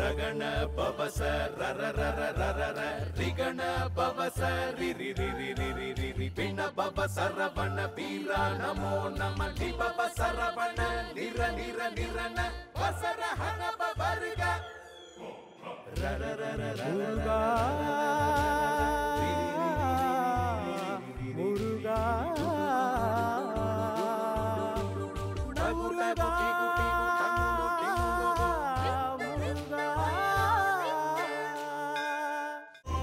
ರಗಣ ಪವಸ ರರ ರರ ರರ ರ ರಿಗಣ ಪವಸ ರಿ ರಿ ರಿ ರಿ ರಿ ರಿ ರಿ ರಿ ಪಿಣ ಪವ ಸರವಣ ಬೀರ ನಮೋ ನಮ ಲಿ ಪವ ಸರವಣ ನಿರ ನಿರ ನಿರನ ವಸರ ಹನ ಪವರ್ಗ ರರ ರರ ರರ முருகா முருகா முருகா முருகா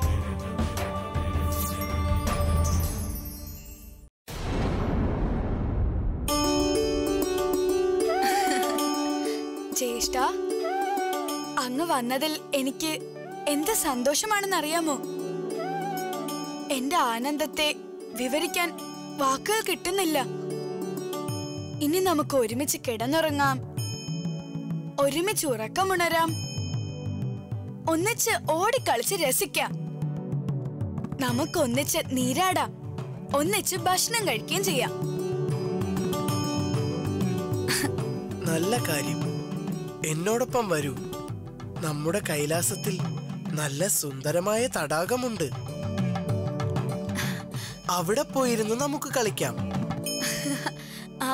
ജ്യേഷ്ഠ അങ്ങ് വന്നതിൽ എനിക്ക് എന്ത് സന്തോഷമാണെന്നറിയാമോ എന്റെ ആനന്ദത്തെ വിവരിക്കാൻ വാക്കുകൾ കിട്ടുന്നില്ല ഇനി നമുക്ക് ഒരുമിച്ച് കിടന്നുറങ്ങാം ഒരുമിച്ച് ഉറക്കമുണരാം ഒന്നിച്ച് ഓടിക്കളിച്ച് രസിക്കാം നമുക്കൊന്നിച്ച് നീരാടാം ഒന്നിച്ച് ഭക്ഷണം കഴിക്കുകയും ചെയ്യാം നല്ല കാര്യം എന്നോടൊപ്പം വരൂ നമ്മുടെ കൈലാസത്തിൽ നല്ല സുന്ദരമായ തടാകമുണ്ട് അവിടെ പോയിരുന്ന് നമുക്ക് കളിക്കാം ആ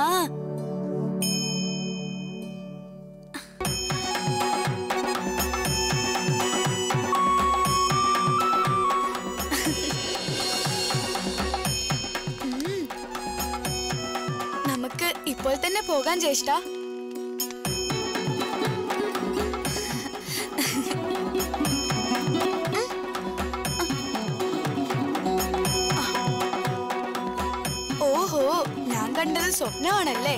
ഉം. നമുക്ക് ഇപ്പോൾ തന്നെ പോകാൻ ജ്യേഷ്ഠ ഓഹോ ഞാൻ കണ്ടത് സ്വപ്നമാണല്ലേ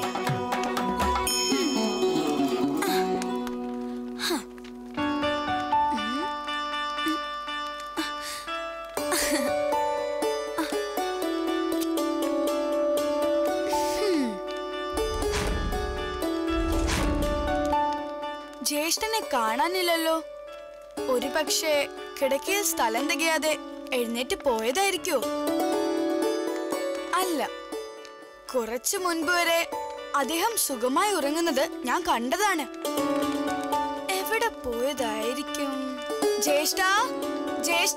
ജ്യേഷ്ഠനെ കാണാനില്ലല്ലോ ഒരു പക്ഷേ കിടക്കയിൽ സ്ഥലം തികയാതെ എഴുന്നേറ്റ് പോയതായിരിക്കോ അല്ല കുറച്ചു മുൻപ് വരെ അദ്ദേഹം സുഖമായി ഉറങ്ങുന്നത് ഞാൻ കണ്ടതാണ് എവിടെ പോയതായിരിക്കും ജ്യേഷ്ഠ ജ്യേഷ്ഠ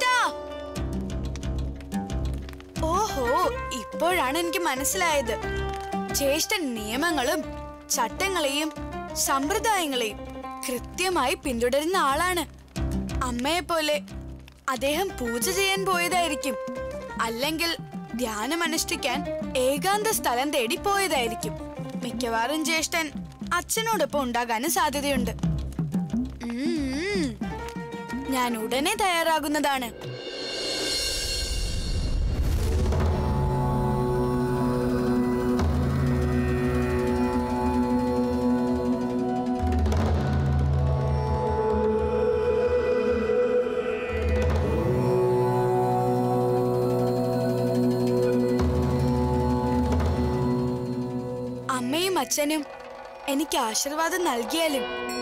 ഓഹോ ഇപ്പോഴാണ് എനിക്ക് മനസ്സിലായത് ജ്യേഷ്ഠൻ നിയമങ്ങളും ചട്ടങ്ങളെയും സമ്പ്രദായങ്ങളെയും കൃത്യമായി പിന്തുടരുന്ന ആളാണ് അമ്മയെ പോലെ അദ്ദേഹം പൂജ ചെയ്യാൻ പോയതായിരിക്കും അല്ലെങ്കിൽ ധ്യാനം അനുഷ്ഠിക്കാൻ ഏകാന്ത സ്ഥലം തേടി പോയതായിരിക്കും മിക്കവാറും ജ്യേഷ്ഠൻ അച്ഛനോടൊപ്പം ഉണ്ടാകാനും സാധ്യതയുണ്ട് ഉം. ഞാൻ ഉടനെ തയ്യാറാകുന്നതാണ് അമ്മയും അച്ഛനും എനിക്ക് ആശീർവാദം നൽകിയാലും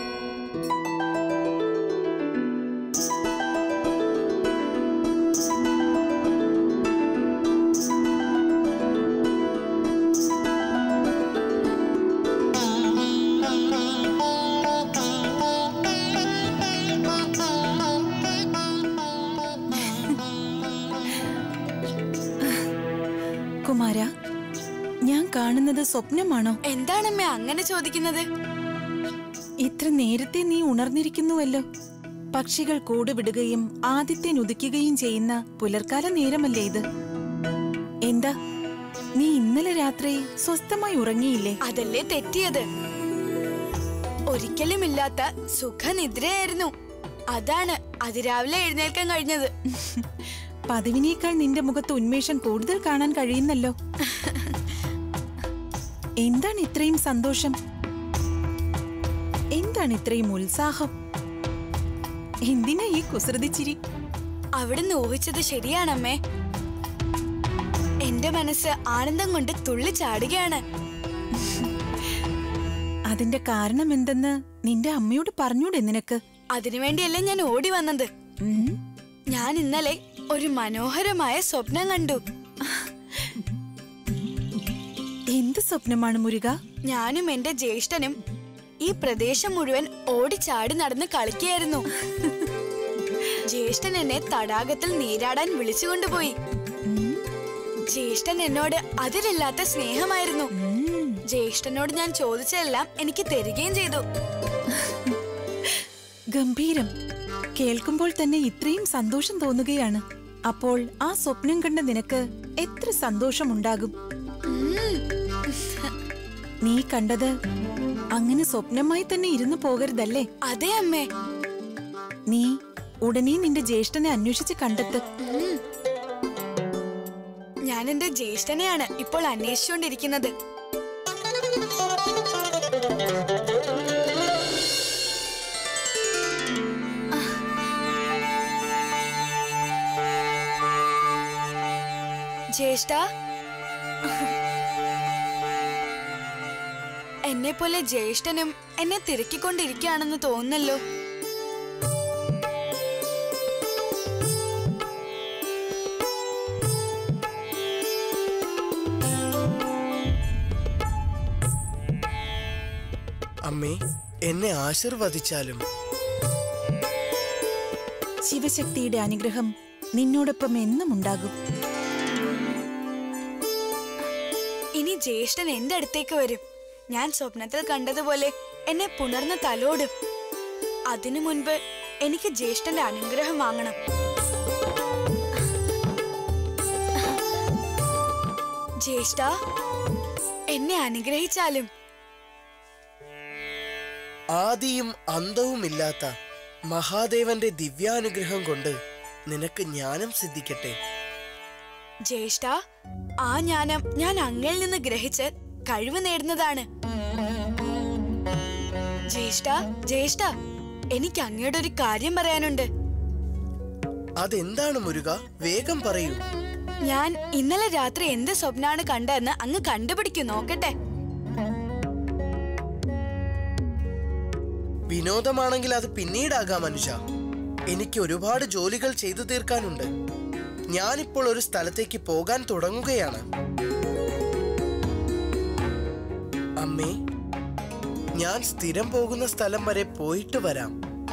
കുമാര ഞാൻ കാണുന്നത് സ്വപ്നമാണോ എന്താണമ്മ അങ്ങനെ ചോദിക്കുന്നത് ഇത്ര നേരത്തെ നീ ഉണർന്നിരിക്കുന്നുവല്ലോ പക്ഷികൾ കൂടുവിടുകയും ആദിത്യൻ ഉദിക്കുകയും ചെയ്യുന്ന പുലർക്കാല നേരമല്ലേ ഇത് എന്താ നീ ഇന്നലെ രാത്രി സ്വസ്ഥമായി ഉറങ്ങിയില്ലേ അതല്ലേ തെറ്റിയത് ഒരിക്കലുമില്ലാത്ത സുഖനിദ്രയായിരുന്നു അതാണ് അതിരാവിലെ എഴുന്നേൽക്കാൻ കഴിഞ്ഞത് പതിവിനേക്കാൾ നിന്റെ മുഖത്ത് ഉന്മേഷം കൂടുതൽ കാണാൻ കഴിയുന്നല്ലോ എന്താണ് ഇത്രയും സന്തോഷം എന്താണ് ഇത്രയും ഉത്സാഹം എന്തിനാ ഈ കുസൃതിച്ചിരി അവിടുന്ന് ഊഹിച്ചത് ശരിയാണമ്മേ എന്റെ മനസ്സ് ആനന്ദം കൊണ്ട് തുള്ളിച്ചാടുകയാണ് അതിന്റെ കാരണം എന്തെന്ന് നിന്റെ അമ്മയോട് പറഞ്ഞൂടെ നിനക്ക് അതിനുവേണ്ടിയല്ലേ ഞാൻ ഓടി വന്നത് ഉം? ഞാൻ ഇന്നലെ ഒരു മനോഹരമായ സ്വപ്നം കണ്ടു എന്ത് സ്വപ്നമാണ് മുരുക ഞാനും എന്റെ ജ്യേഷ്ഠനും ഈ പ്രദേശം മുഴുവൻ ഓടിച്ചാടി നടന്ന് കളിക്കുകയായിരുന്നു ജ്യേഷ്ഠൻ എന്നെ തടാകത്തിൽ നീരാടാൻ വിളിച്ചുകൊണ്ടുപോയി ജ്യേഷ്ഠൻ എന്നോട് അതിരില്ലാത്ത സ്നേഹമായിരുന്നു ഉം. ജ്യേഷ്ഠനോട് ഞാൻ ചോദിച്ചതെല്ലാം എനിക്ക് തരികയും ചെയ്തു ഗംഭീരം കേൾക്കുമ്പോൾ തന്നെ ഇത്രയും സന്തോഷം തോന്നുകയാണ് അപ്പോൾ ആ സ്വപ്നം കണ്ട നിനക്ക് എത്ര സന്തോഷമുണ്ടാകും നീ കണ്ടത് അങ്ങനെ സ്വപ്നമായി തന്നെ ഇരുന്നു പോകരുതല്ലേ അതെ അമ്മേ നീ ഉടനെ നിന്റെ ജ്യേഷ്ഠനെ അന്വേഷിച്ച് കണ്ടെത്ത് ഞാൻ എന്റെ ജ്യേഷ്ഠനെയാണ് ഇപ്പോൾ അന്വേഷിച്ചുകൊണ്ടിരിക്കുന്നത് ജ്യേഷ്ഠ എന്നെ പോലെ ജ്യേഷ്ഠനും എന്നെ തിരക്കിക്കൊണ്ടിരിക്കുകയാണെന്ന് തോന്നുന്നല്ലോ അമ്മേ എന്നെ ആശീർവദിച്ചാലും ശിവശക്തിയുടെ അനുഗ്രഹം നിന്നോടൊപ്പം എന്നും ഉണ്ടാകും ഇനി ജ്യേഷ്ഠൻ എന്റെ അടുത്തേക്ക് വരും ഞാൻ സ്വപ്നത്തിൽ കണ്ടതുപോലെ എന്നെ പുണർന്ന് തലോടും അതിനു മുൻപ് എനിക്ക് ജ്യേഷ്ഠന്റെ അനുഗ്രഹം വാങ്ങണം ജ്യേഷ്ഠ എന്നെ അനുഗ്രഹിച്ചാലും ആദിയും അന്തവുമില്ലാത്ത മഹാദേവന്റെ ദിവ്യാനുഗ്രഹം കൊണ്ട് നിനക്ക് ജ്ഞാനം സിദ്ധിക്കട്ടെ ജ്യേഷ്ഠ ആ ജ്ഞാനം ഞാൻ അങ്ങിൽ നിന്ന് ഗ്രഹിച്ച് കഴിവ് നേടുന്നതാണ് ജ്യേഷ്ഠ ജ്യേഷ്ഠ എനിക്ക് അങ്ങയുടെ ഒരു കാര്യം പറയാനുണ്ട് അതെന്താണ് മുരുക വേഗം പറയൂ ഞാൻ ഇന്നലെ രാത്രി എന്ത് സ്വപ്നാണ് കണ്ടതെന്ന് അങ്ങ് കണ്ടുപിടിക്കൂ നോക്കട്ടെ വിനോദമാണെങ്കിൽ അത് പിന്നീടാകാം മനുഷ്യ എനിക്ക് ഒരുപാട് ജോലികൾ ചെയ്തു തീർക്കാനുണ്ട് ഞാനിപ്പോൾ ഒരു സ്ഥലത്തേക്ക് പോകാൻ തുടങ്ങുകയാണ് അമ്മേ ഞാൻ സ്ഥിരം പോകുന്ന സ്ഥലം വരെ പോയിട്ട് വരാം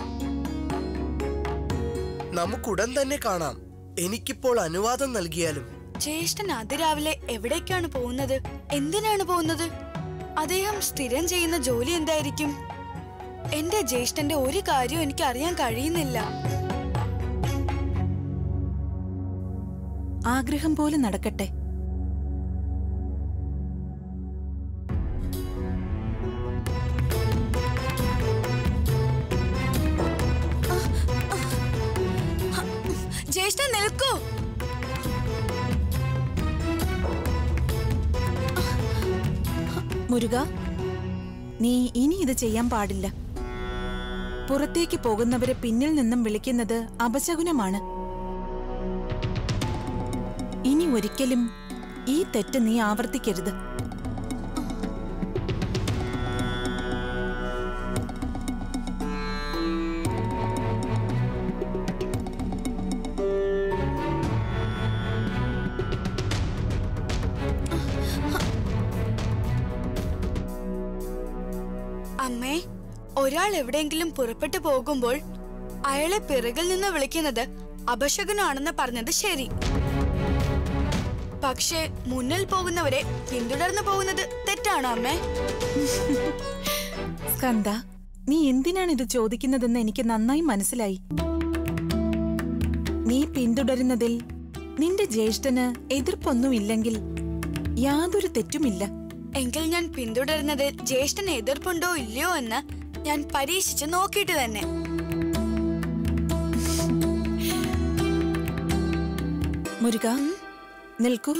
നമുക്കുടൻ തന്നെ കാണാം എനിക്കിപ്പോൾ അനുവാദം നൽകിയാലും ജ്യേഷ്ഠൻ അതിരാവിലെ എവിടേക്കാണ് പോകുന്നത് എന്തിനാണ് പോകുന്നത് അദ്ദേഹം സ്ഥിരം ചെയ്യുന്ന ജോലി എന്തായിരിക്കും എന്റെ ജ്യേഷ്ഠന്റെ ഒരു കാര്യവും എനിക്ക് അറിയാൻ കഴിയുന്നില്ല ആഗ്രഹം പോലെ നടക്കട്ടെ ജ്യേഷ്ഠൻ നിൽക്കൂ മുരുക നീ ഇനി ഇത് ചെയ്യാൻ പാടില്ല പുറത്തേക്ക് പോകുന്നവരെ പിന്നിൽ നിന്നും വിളിക്കുന്നത് അപശകുനമാണ് ഇനി ഒരിക്കലും ഈ തെറ്റ് നീ ആവർത്തിക്കരുത് അമ്മേ ഒരാൾ എവിടെയെങ്കിലും പുറപ്പെട്ടു പോകുമ്പോൾ അയാളെ പിറകിൽ നിന്ന് വിളിക്കുന്നത് അപശകനാണെന്ന് പറഞ്ഞത് ശരി പക്ഷേ മുന്നിൽ പോകുന്നവരെ പിന്തുടർന്നു പോകുന്നത് തെറ്റാണോ അമ്മേ സ്കന്ദ നീ എന്തിനാണ് ഇത് ചോദിക്കുന്നതെന്ന് എനിക്ക് നന്നായി മനസ്സിലായി നീ പിന്തുടരുന്നതിൽ നിന്റെ ജ്യേഷ്ഠന് എതിർപ്പൊന്നുമില്ലെങ്കിൽ യാതൊരു തെറ്റുമില്ല എങ്കിൽ ഞാൻ പിന്തുടരുന്നത് ജ്യേഷ്ഠന് എതിർപ്പുണ്ടോ ഇല്ലയോ എന്ന് ഞാൻ പരീക്ഷിച്ച് നോക്കിയിട്ട് തന്നെ മുരുക നിൽക്കൂ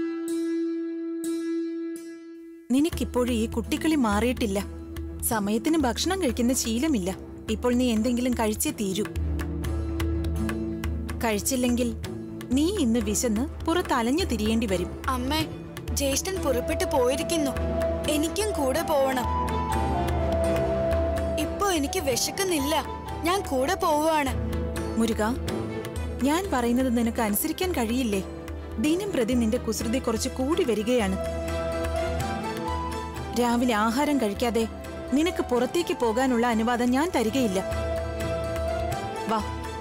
നിനക്കിപ്പോഴും ഈ കുട്ടിക്കളി മാറിയിട്ടില്ല സമയത്തിന് ഭക്ഷണം കഴിക്കുന്ന ശീലമില്ല ഇപ്പോൾ നീ എന്തെങ്കിലും കഴിച്ചേ തീരൂ കഴിച്ചില്ലെങ്കിൽ നീ ഇന്ന് വിശന്ന് പുറത്തലഞ്ഞു തിരിയേണ്ടി വരും അമ്മേ ജ്യേഷ്ഠൻ പുറപ്പെട്ടു പോയിരിക്കുന്നു എനിക്കും കൂടെ പോവണം ഇപ്പോ എനിക്ക് വിശക്കുന്നില്ല ഞാൻ കൂടെ പോവുകയാണ് മുരുക ഞാൻ പറയുന്നത് നിനക്ക് അനുസരിക്കാൻ കഴിയില്ലേ ദിനം പ്രതി നിന്റെ കുസൃതി കുറച്ച് കൂടി വരികയാണ് രാവിലെ ആഹാരം കഴിക്കാതെ നിനക്ക് പുറത്തേക്ക് പോകാനുള്ള അനുവാദം ഞാൻ തരികയില്ല വാ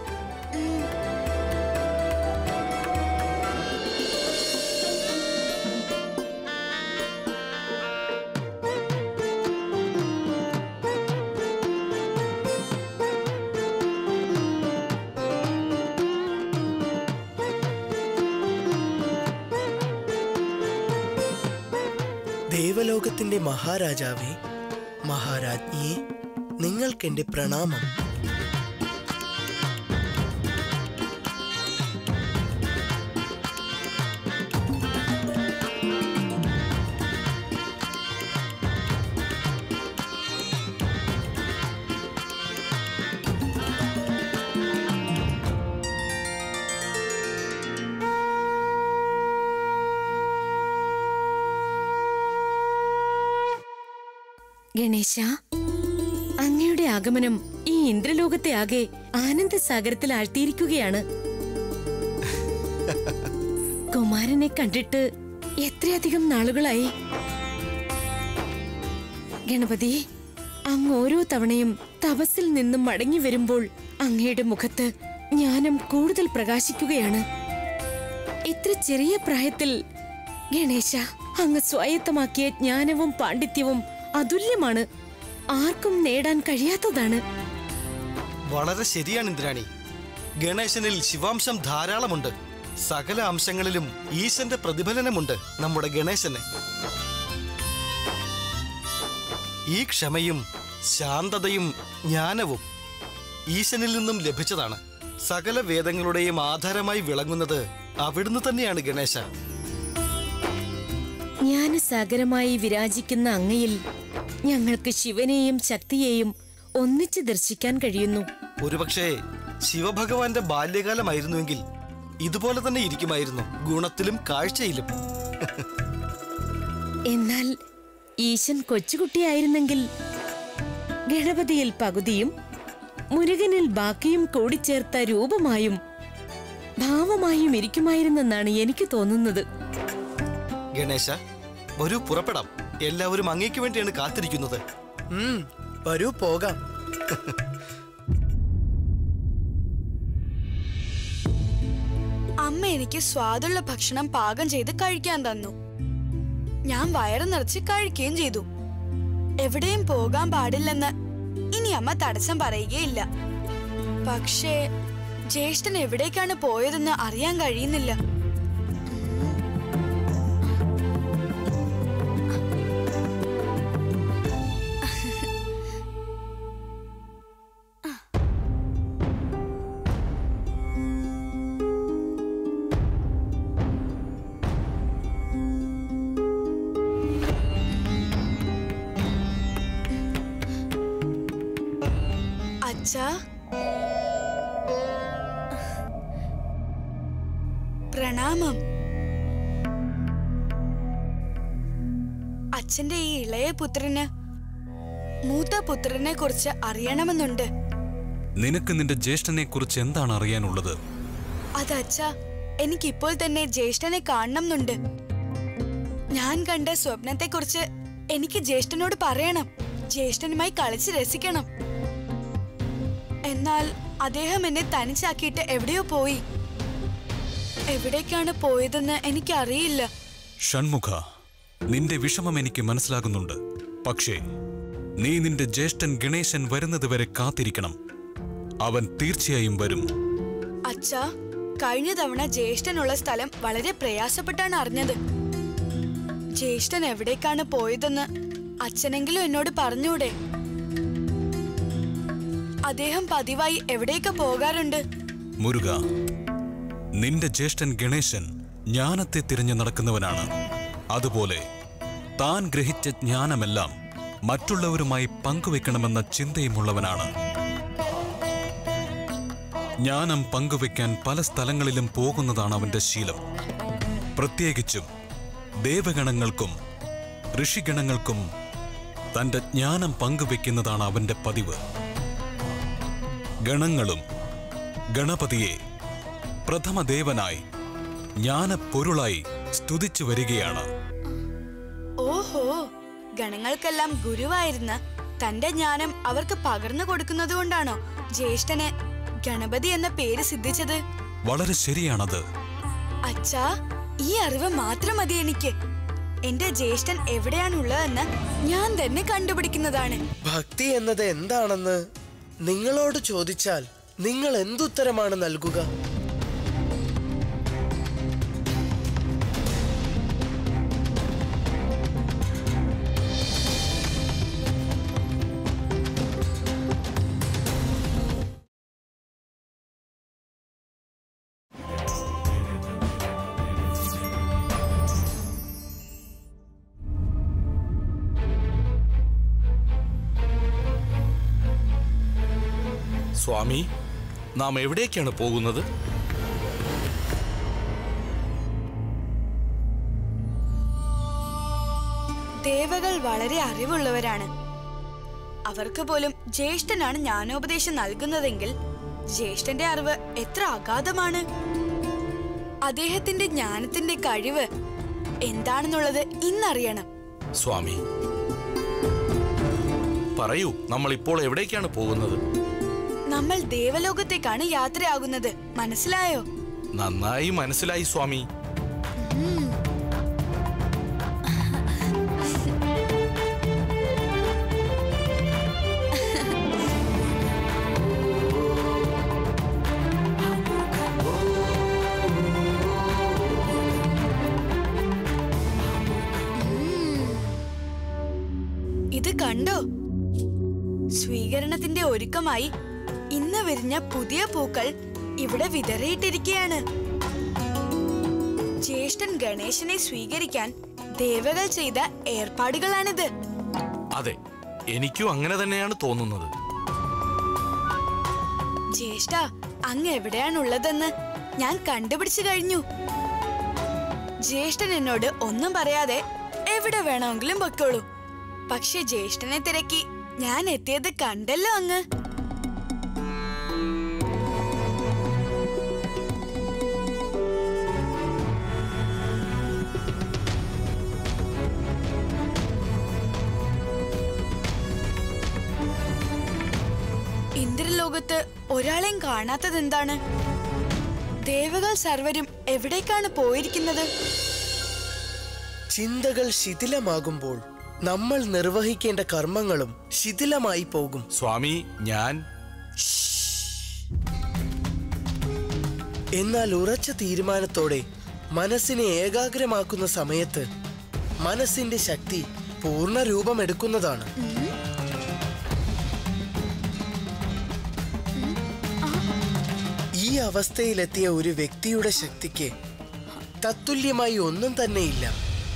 ദേവലോകത്തിന്റെ മഹാരാജാവേ മഹാരാജ്ഞിയെ നിങ്ങൾക്കെന്റെ പ്രണാമം ഗണേശ അങ്ങയുടെ ആഗമനം ഈ ഇന്ദ്രലോകത്തെ ആകെ ആനന്ദസാഗരത്തിൽ ആഴ്ത്തിയിരിക്കുകയാണ് കുമാരനെ കണ്ടിട്ട് എത്രയധികം നാളുകളായി ഗണപതി അങ്ങ് ഓരോ തവണയും തപസ്സിൽ നിന്നും മടങ്ങി വരുമ്പോൾ അങ്ങയുടെ മുഖത്ത് ജ്ഞാനം കൂടുതൽ പ്രകാശിക്കുകയാണ് ഇത്ര ചെറിയ പ്രായത്തിൽ ഗണേശ അങ്ങ് സ്വായത്തമാക്കിയ ജ്ഞാനവും പാണ്ഡിത്യവും അതുല്യമാണ് ആർക്കും നേടാൻ കഴിയാത്തതാണ് വളരെ ശരിയാണ് ഇന്ദ്രാണി ഗണേശനിൽ ശിവാംശം ധാരാളമുണ്ട് സകല അംശങ്ങളിലും ഈശന്റെ പ്രതിഫലനമുണ്ട് നമ്മുടെ ഗണേശന് ഈ ക്ഷമയും ശാന്തതയും ജ്ഞാനവും ഈശനിൽ നിന്നും ലഭിച്ചതാണ് സകല വേദങ്ങളുടെയും ആധാരമായി വിളങ്ങുന്നത് അവിടുന്ന് തന്നെയാണ് ഗണേശ ജ്ഞാനസാഗരമായി വിരാജിക്കുന്ന അങ്ങയിൽ ഞങ്ങൾക്ക് ശിവനെയും ശക്തിയെയും ഒന്നിച്ച് ദർശിക്കാൻ കഴിയുന്നു ഒരുപക്ഷെ ശിവഭഗവാന്റെ ബാല്യകാലമായിരുന്നുവെങ്കിൽ ഇതുപോലെ തന്നെ ഇരിക്കുമായിരുന്നു ഗുണത്തിലും കാഴ്ചയിലും എന്നാൽ ഈശൻ കൊച്ചുകുട്ടിയായിരുന്നെങ്കിൽ ഗണപതിയിൽ പകുതിയും മുരുകനിൽ ബാക്കിയും കൂടിച്ചേർത്ത രൂപമായും ഭാവമായും ഇരിക്കുമായിരുന്നെന്നാണ് എനിക്ക് തോന്നുന്നത് ഗണേശ വരൂ പുറപ്പെടാം എല്ലാവരും അങ്ങേക്ക് വേണ്ടിയാണ് കാത്തിരിക്കുന്നത് ഉം, വരൂ പോകാം അമ്മ എനിക്ക് സ്വാദുള്ള ഭക്ഷണം പാകം ചെയ്ത് കഴിക്കാൻ തന്നു ഞാൻ വയറ് നിറച്ച് കഴിക്കുകയും ചെയ്തു എവിടെയും പോകാൻ പാടില്ലെന്ന് ഇനി അമ്മ തടസ്സം പറയുകയില്ല പക്ഷേ ജ്യേഷ്ഠൻ എവിടേക്കാണ് പോയതെന്ന് അറിയാൻ കഴിയുന്നില്ല അച്ഛാ പ്രണാമം അച്ഛന്റെ ഈ ഇളയ പുത്രന് മൂത്ത പുത്രനെ കുറിച്ച് അറിയണമെന്നുണ്ട് നിനക്ക് നിന്റെ ജ്യേഷ്ഠനെ കുറിച്ച് എന്താണ് അറിയാനുള്ളത് അത് അച്ഛാ എനിക്കിപ്പോൾ തന്നെ ജ്യേഷ്ഠനെ കാണണമെന്നുണ്ട് ഞാൻ കണ്ട സ്വപ്നത്തെക്കുറിച്ച് എനിക്ക് ജ്യേഷ്ഠനോട് പറയണം ജ്യേഷ്ഠനുമായി കളിച്ച് രസിക്കണം എന്നാൽ അദ്ദേഹം എന്നെ തനിച്ചാക്കിയിട്ട് എവിടെയോ പോയി എവിടേക്കാണ് പോയതെന്ന് എനിക്കറിയില്ല ഷൺമുഖ നിന്റെ വിഷമം എനിക്ക് മനസ്സിലാകുന്നുണ്ട് പക്ഷേ നീ നിന്റെ ജ്യേഷ്ഠൻ ഗണേശൻ വരുന്നതുവരെ കാത്തിരിക്കണം അവൻ തീർച്ചയായും വരും അച്ഛാ കഴിഞ്ഞ തവണ ജ്യേഷ്ഠനുള്ള സ്ഥലം വളരെ പ്രയാസപ്പെട്ടാണ് അറിഞ്ഞത് ജ്യേഷ്ഠൻ എവിടേക്കാണ് പോയതെന്ന് അച്ഛനെങ്കിലും എന്നോട് പറഞ്ഞൂടെ അദ്ദേഹം പതിവായി എവിടേക്ക് പോകാറുണ്ട് മുരുക നിന്റെ ജ്യേഷ്ഠൻ ഗണേശൻ ജ്ഞാനത്തെ തിരഞ്ഞു നടക്കുന്നവനാണ് അതുപോലെ താൻ ഗ്രഹിച്ച ജ്ഞാനമെല്ലാം മറ്റുള്ളവരുമായി പങ്കുവെക്കണമെന്ന ചിന്തയുമുള്ളവനാണ് ജ്ഞാനം പങ്കുവെക്കാൻ പല സ്ഥലങ്ങളിലും പോകുന്നതാണ് അവന്റെ ശീലം പ്രത്യേകിച്ചും ദേവഗണങ്ങൾക്കും ഋഷിഗണങ്ങൾക്കും തന്റെ ജ്ഞാനം പങ്കുവെക്കുന്നതാണ് അവന്റെ പതിവ് ഗണങ്ങളും ഗണപതിയെ പ്രഥമ ദേവനായി ജ്ഞാനപ്പൊരുളായി സ്തുതിച്ചു വരികയാണ് ഓഹോ ഗണങ്ങൾക്കെല്ലാം ഗുരുവായിരുന്ന തന്റെ ജ്ഞാനം അവർക്ക് പകർന്നു കൊടുക്കുന്നത് കൊണ്ടാണോ ജ്യേഷ്ഠന് ഗണപതി എന്ന പേര് സിദ്ധിച്ചത് വളരെ ശരിയാണത് അച്ഛാ ഈ അറിവ് മാത്രം മതി എനിക്ക് എന്റെ ജ്യേഷ്ഠൻ എവിടെയാണുള്ളതെന്ന് ഞാൻ തന്നെ കണ്ടുപിടിക്കുന്നതാണ് ഭക്തി എന്നത് എന്താണെന്ന് നിങ്ങളോട് ചോദിച്ചാൽ നിങ്ങൾ എന്തുത്തരമാണ് നൽകുക സ്വാമി നാം എവിടേക്കാണ് പോകുന്നത് ദേവകൾ വളരെ അറിവുള്ളവരാണ് അവർക്ക് പോലും ജ്യേഷ്ഠനാണ് ജ്ഞാനോപദേശം നൽകുന്നതെങ്കിൽ ജ്യേഷ്ഠന്റെ അറിവ് എത്ര അഗാധമാണ് അദ്ദേഹത്തിന്റെ ജ്ഞാനത്തിന്റെ കഴിവ് എന്താണെന്നുള്ളത് ഇന്നറിയണം സ്വാമി പറയൂ നമ്മൾ ഇപ്പോൾ എവിടേക്കാണ് പോകുന്നത് നമ്മൾ ദേവലോകത്തേക്കാണ് യാത്രയാകുന്നത് മനസ്സിലായോ നന്നായി മനസ്സിലായി സ്വാമി ഇത് കണ്ടോ സ്വീകരണത്തിന്റെ ഒരുക്കമായി ഇന്ന് വിരിഞ്ഞ പുതിയ പൂക്കൾ ഇവിടെ വിതറിയിട്ടിരിക്കുകയാണ് ജ്യേഷ്ഠൻ ഗണേശനെ സ്വീകരിക്കാൻ ദേവകൾ ചെയ്ത ഏർപ്പാടുകളാണിത് അതെ എനിക്കും അങ്ങനെ തന്നെയാണ് തോന്നുന്നത് ജ്യേഷ്ഠ അങ്ങ് എവിടെയാണുള്ളതെന്ന് ഞാൻ കണ്ടുപിടിച്ചു കഴിഞ്ഞു ജ്യേഷ്ഠൻ എന്നോട് ഒന്നും പറയാതെ എവിടെ വേണമെങ്കിലും പൊയ്ക്കോളൂ പക്ഷെ ജ്യേഷ്ഠനെ തിരക്കി ഞാൻ എത്തിയത് കണ്ടല്ലോ അങ്ങ് ഇന്ദ്രലോകത്ത് ഒരാളെയും കാണാത്തത് എന്താണ് ദേവകൾ സർവരും എവിടേക്കാണ് പോയിരിക്കുന്നത് ചിന്തകൾ ശിഥിലമാകുമ്പോൾ നമ്മൾ നിർവഹിക്കേണ്ട കർമ്മങ്ങളും ശിഥിലമായി പോകും സ്വാമി ഞാൻ എന്നാൽ ഉറച്ച തീരുമാനത്തോടെ മനസ്സിനെ ഏകാഗ്രമാക്കുന്ന സമയത്ത് മനസ്സിന്റെ ശക്തി പൂർണ്ണ രൂപമെടുക്കുന്നതാണ് ഈ അവസ്ഥയിലെത്തിയ ഒരു വ്യക്തിയുടെ ശക്തിക്ക് തത്തുല്യമായി ഒന്നും തന്നെയില്ല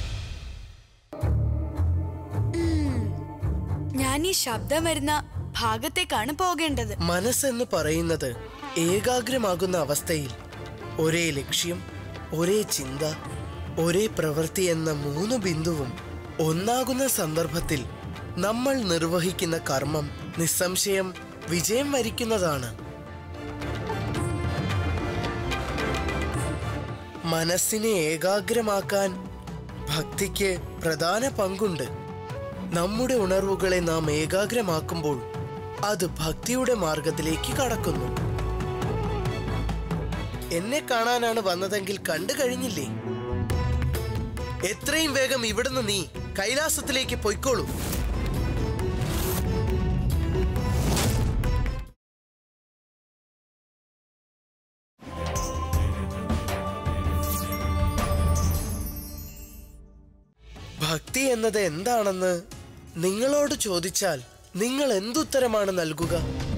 ഞാൻ ഈ ശബ്ദം വരുന്ന ഭാഗത്തേക്കാണ് പോകേണ്ടത് മനസ്സെന്ന് പറയുന്നത് ഏകാഗ്രമാകുന്ന അവസ്ഥയിൽ ഒരേ ലക്ഷ്യം ഒരേ ചിന്ത ഒരേ പ്രവൃത്തി എന്ന മൂന്ന് ബിന്ദുവും ഒന്നാകുന്ന സന്ദർഭത്തിൽ നമ്മൾ നിർവഹിക്കുന്ന കർമ്മം നിസ്സംശയം വിജയം വരിക്കുന്നതാണ് മനസ്സിനെ ഏകാഗ്രമാക്കാൻ ഭക്തിക്ക് പ്രധാന പങ്കുണ്ട് നമ്മുടെ ഉണർവുകളെ നാം ഏകാഗ്രമാക്കുമ്പോൾ അത് ഭക്തിയുടെ മാർഗത്തിലേക്ക് കടക്കുന്നു എന്നെ കാണാനാണ് വന്നതെങ്കിൽ കണ്ടു കഴിഞ്ഞില്ലേ എത്രയും വേഗം ഇവിടുന്ന് നീ കൈലാസത്തിലേക്ക് പൊയ്ക്കോളൂ ഭക്തി എന്നത് എന്താണെന്ന് നിങ്ങളോട് ചോദിച്ചാൽ നിങ്ങൾ എന്തുത്തരമാണ് നൽകുക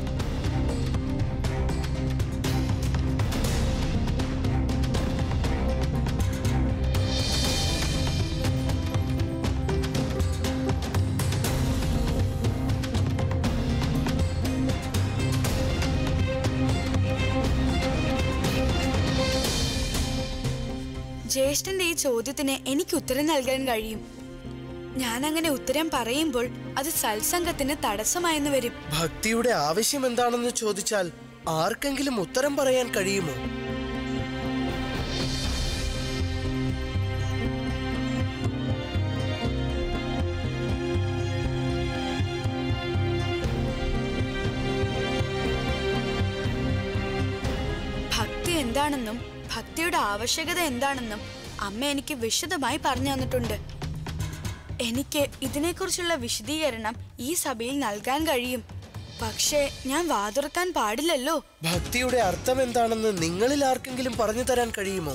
ജ്യേഷ്ഠന്റെ ഈ ചോദ്യത്തിന് എനിക്ക് ഉത്തരം നൽകാൻ കഴിയും ഞാൻ അങ്ങനെ ഉത്തരം പറയുമ്പോൾ അത് സത്സംഗത്തിന് തടസ്സമായെന്ന് വരും ഭക്തിയുടെ ആവശ്യം എന്താണെന്ന് ചോദിച്ചാൽ ആർക്കെങ്കിലും ഉത്തരം പറയാൻ കഴിയുമോ എന്താണെന്നും ഭക്തിയുടെ ആവശ്യകത എന്താണെന്നും അമ്മ എനിക്ക് വിശദമായി പറഞ്ഞു തന്നിട്ടുണ്ട് എനിക്ക് ഇതിനെക്കുറിച്ചുള്ള വിശദീകരണം ഈ സഭയിൽ നൽകാൻ കഴിയും പക്ഷേ ഞാൻ വാതുറക്കാൻ പാടില്ലല്ലോ ഭക്തിയുടെ അർത്ഥം എന്താണെന്ന് നിങ്ങളിൽ ആർക്കെങ്കിലും പറഞ്ഞു തരാൻ കഴിയുമോ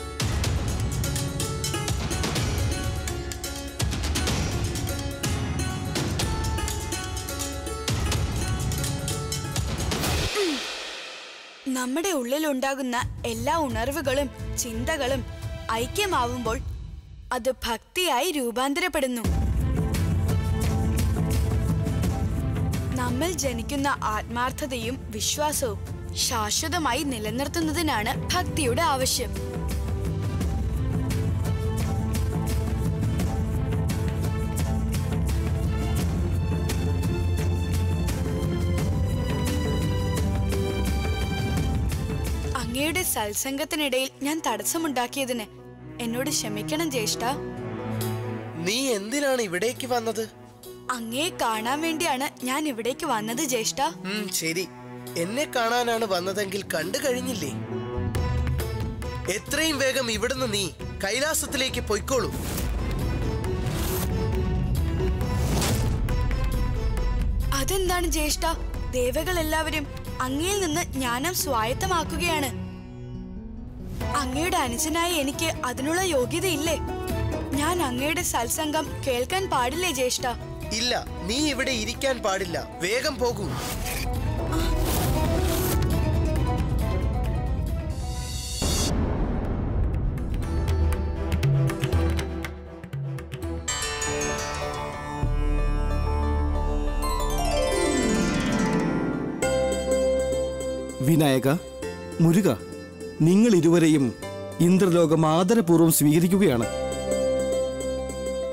നമ്മുടെ ഉള്ളിലുണ്ടാകുന്ന എല്ലാ ഉണർവുകളും ചിന്തകളും ഐക്യമാവുമ്പോൾ അത് ഭക്തിയായി രൂപാന്തരപ്പെടുന്നു നമ്മിൽ ജനിക്കുന്ന ആത്മാർത്ഥതയും വിശ്വാസവും ശാശ്വതമായി നിലനിർത്തുന്നതിനാണ് ഭക്തിയുടെ ആവശ്യം അങ്ങയുടെ സത്സംഗത്തിനിടയിൽ ഞാൻ തടസ്സമുണ്ടാക്കിയതിന് എന്നോട് ക്ഷമിക്കണം ജ്യേഷ്ഠ നീ എന്തിനാണ് ഇവിടേക്ക് വന്നത് അങ്ങയെ കാണാൻ വേണ്ടിയാണ് ഞാൻ ഇവിടേക്ക് വന്നത് ജ്യേഷ്ഠ ഉം, ശരി എന്നെ കാണാനാണ് വന്നതെങ്കിൽ കണ്ടു കഴിഞ്ഞില്ലേ എത്രയും വേഗം ഇവിടുന്ന് നീ കൈലാസത്തിലേക്ക് പൊയ്ക്കോളൂ അതെന്താണ് ജ്യേഷ്ഠ ദേവകൾ എല്ലാവരും അങ്ങയിൽ നിന്ന് ജ്ഞാനം സ്വായത്തമാക്കുകയാണ് അങ്ങയുടെ അനുജനായ എനിക്ക് അതിനുള്ള യോഗ്യതയില്ലേ ഞാൻ അങ്ങയുടെ സത്സംഗം കേൾക്കാൻ പാടില്ലേ ജ്യേഷ്ഠ ഇല്ല നീ ഇവിടെ ഇരിക്കാൻ പാടില്ല വേഗം പോകൂ വിനായക മുരുക നിങ്ങൾ ഇരുവരെയും ഇന്ദ്രലോകം ആദരപൂർവ്വം സ്വീകരിക്കുകയാണ്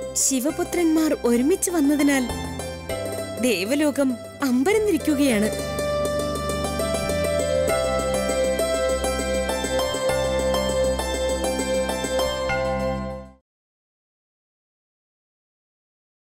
ശിവപുത്രന്മാർ ഒരുമിച്ച് വന്നതിനാൽ ദേവലോകം അമ്പരന്നിരിക്കുകയാണ്